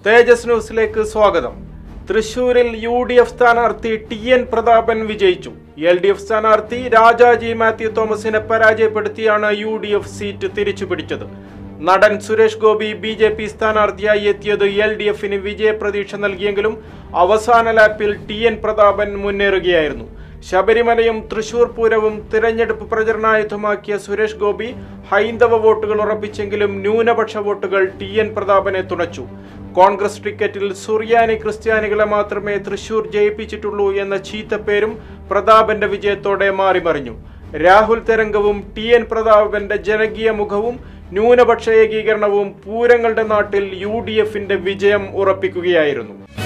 തേജസ് ന്യൂസിലേക്ക് സ്വാഗതം തൃശൂരിൽ യു ഡി എഫ് സ്ഥാനാർത്ഥി ടി എൻ പ്രതാപൻ വിജയിച്ചു എൽ ഡി എഫ് സ്ഥാനാർത്ഥി രാജാജി മാത്യു തോമസിനെ പരാജയപ്പെടുത്തിയാണ് യു ഡി എഫ് സീറ്റ് തിരിച്ചുപിടിച്ചത് നടൻ Suresh Gopi B J P സ്ഥാനാർത്ഥിയായി എത്തിയത് എൽ ഡി എഫിന് വിജയപ്രതീക്ഷ നൽകിയെങ്കിലും അവസാന ലാപ്പിൽ ടി എൻ പ്രതാപൻ മുന്നേറുകയായിരുന്നു ശബരിമലയും തൃശൂർ പൂരവും തിരഞ്ഞെടുപ്പ് പ്രചരണായുധമാക്കിയ സുരേഷ് ഗോപി ഹൈന്ദവ വോട്ടുകൾ ഉറപ്പിച്ചെങ്കിലും ന്യൂനപക്ഷ വോട്ടുകൾ ടി എൻ പ്രതാപനെ തുണച്ചു കോൺഗ്രസ് ടിക്കറ്റിൽ സുറിയാനി ക്രിസ്ത്യാനികളെ മാത്രമേ തൃശൂർ ജയിപ്പിച്ചിട്ടുള്ളൂ എന്ന ചീത്തപ്പേരും പ്രതാപന്റെ വിജയത്തോടെ മാറിമറിഞ്ഞു രാഹുൽ തരംഗവും ടി എൻ പ്രതാപന്റെ ജനകീയ മുഖവും ന്യൂനപക്ഷ ഏകീകരണവും പൂരങ്ങളുടെ നാട്ടിൽ യു ഡി എഫിന്റെ വിജയം ഉറപ്പിക്കുകയായിരുന്നു